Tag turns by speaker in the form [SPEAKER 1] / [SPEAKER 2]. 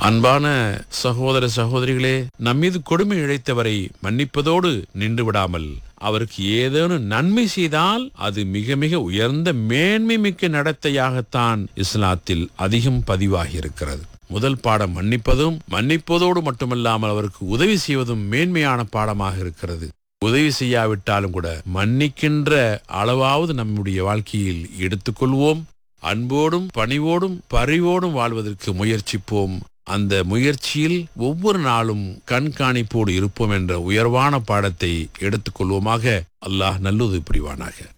[SPEAKER 1] அன்பான சகோதர சகோதரிகளே நம்மீது கொடுமை இழைத்தவரை மன்னிப்பதோடு நின்று விடாமல் அவருக்கு ஏதேனும் நன்மை செய்தால் அது மிக மிக உயர்ந்த மேன்மை மிக்க நடத்தையாகத்தான் இஸ்லாத்தில் அதிகம் பதிவாகி இருக்கிறது முதல் பாடம் மன்னிப்பதும் மன்னிப்பதோடு மட்டுமல்லாமல் அவருக்கு உதவி செய்வதும் மேன்மையான பாடமாக இருக்கிறது உதவி செய்யாவிட்டாலும் கூட மன்னிக்கின்ற அளவாவது நம்முடைய வாழ்க்கையில் எடுத்துக்கொள்வோம் அன்போடும் பணிவோடும் பரிவோடும் வாழ்வதற்கு முயற்சிப்போம் அந்த முயற்சியில் ஒவ்வொரு நாளும் கண்காணிப்போடு இருப்போம் என்ற உயர்வான பாடத்தை எடுத்துக்கொள்வோமாக அல்லாஹ் நல்லுதவி புரிவானாக